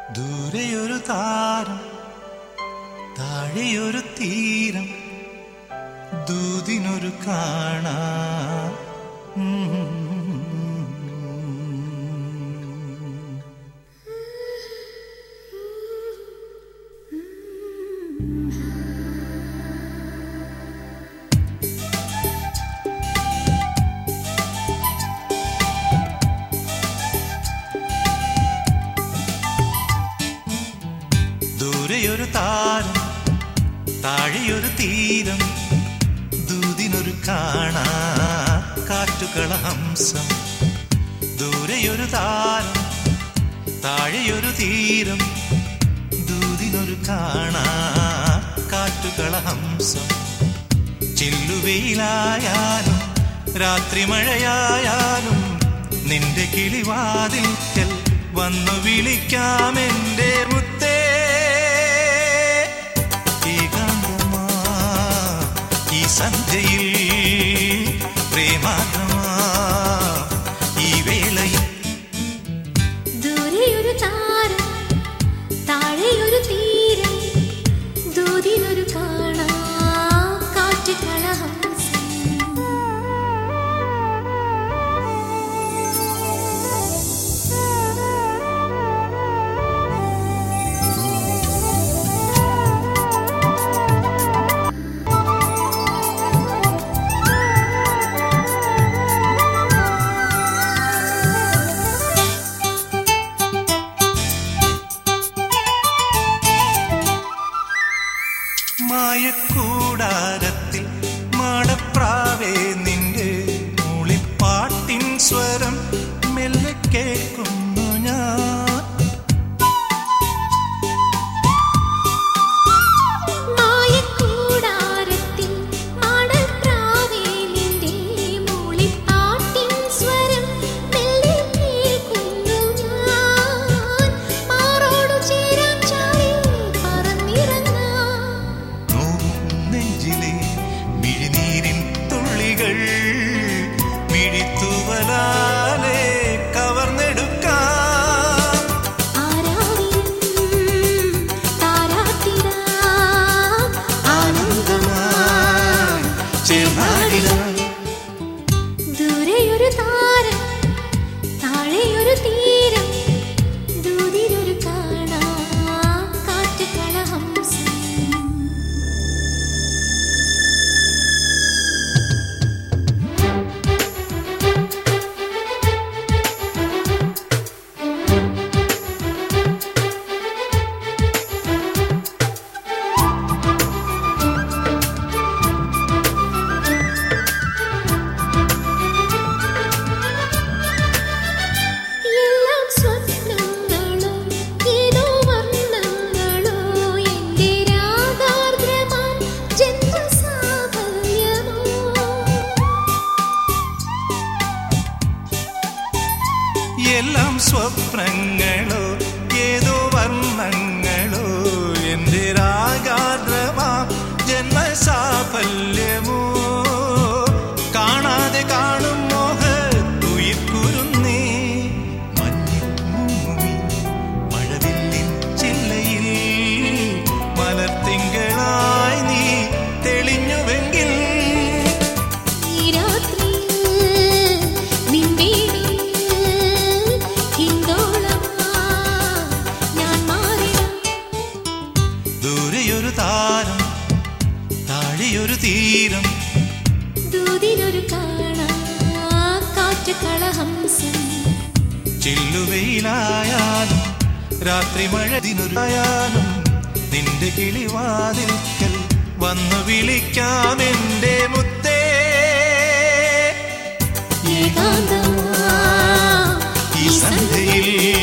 ദൂരെയൊരു താരം താഴെയൊരു തീരം ദൂതിനൊരു കാണാ ദൂരെയൊരു താരം താഴെയൊരു തീരം ദൂതിനൊരു കാണാ കാറ്റുകള ഹംസം ദൂരെയൊരു താരം താഴെയൊരു തീരം ദൂതിനൊരു കാണാ കാറ്റുകള ഹംസം ചില്ലുവെയിലായാലും രാത്രി മഴയായാലും നിന്റെ കിളിവാതിൽക്കൽ വന്നു വിളിക്കാം എന്റെ മുത്തേ ഏകാന്തമാ ഈ സന്ധ്യയിൽ പ്രേമാഗ്രമാ ഈ വേളയിൽ ദൂരെയൊരു താരം താഴെയൊരു തീരം ദൂതിനൊരു കാണാ കാറ്റ് കളഹംസം മായക്കൂടാരത്തിൽ മാടപ്രാവേ നിന്റെ മൂളിപ്പാട്ടിൻ സ്വരം മെല്ലെ കേൾക്കുന്നു ഞാൻ മായക്കൂടാരത്തിൽ മാടപ്രാവേ നിന്റെ മൂളിപ്പാട്ടിൻ സ്വരം മെല്ലെ കേൾക്കുന്നു ഞാൻ മാറോടു ചേരാൻ ചാടി പറന്നിറങ്ങാം നോവും നെഞ്ചിലെ മിഴിനീരിൻ തുള്ളികൾ മിഴിത്തുവലാലെ കവർന്നെടുക്കാം ആരാവിലും താരാട്ടിടാം ആനന്ദമായി ചേർന്നാടിടാം ദൂരെയൊരു താരം താഴെയൊരു തീരം ദൂതിനൊരു കാണാ കാറ്റ് കളഹംസം എല്ലാം സ്വപ്നങ്ങളോ ഏതോ വർണ്ണങ്ങളോ എൻ്റെ രാഗാർദ്രമാം ജന്മസാഫല്യമോ എല്ലാം സ്വപ്നങ്ങളോ ഏതോ വർണ്ണങ്ങളോ എന്റെ രാഗാദ്രമാ ജന്മസാഫല്യമോ കാണാതെ കാണും മോഹ തുയിക്കുരുന്നേ മഞ്ഞിൽ മുങ്ങി മഴവില്ലിൻ ചില്ലയിൽ മലർത്തിങ്കളായി നീ തെളിഞ്ഞുവെങ്കിൽ ഈ രാത്രിയിൽ നിൻ വീടിൽ ഹിന്ദോളമായി ഞാൻ മാറിടാം ദൂരെയൊരു താരം താഴെയൊരു തീരം ദൂതിനൊരു കാണാ കാറ്റ് കളഹംസം ചില്ലുവെയിലായാലും രാത്രി മഴ ദിനൊരായാലും നിന്റെ കിളിവാതിൽക്കൽ വന്നു വിളിക്കാം എന്റെ മുത്തേ ഏകാന്തമാ ഈ സന്ധ്യയിൽ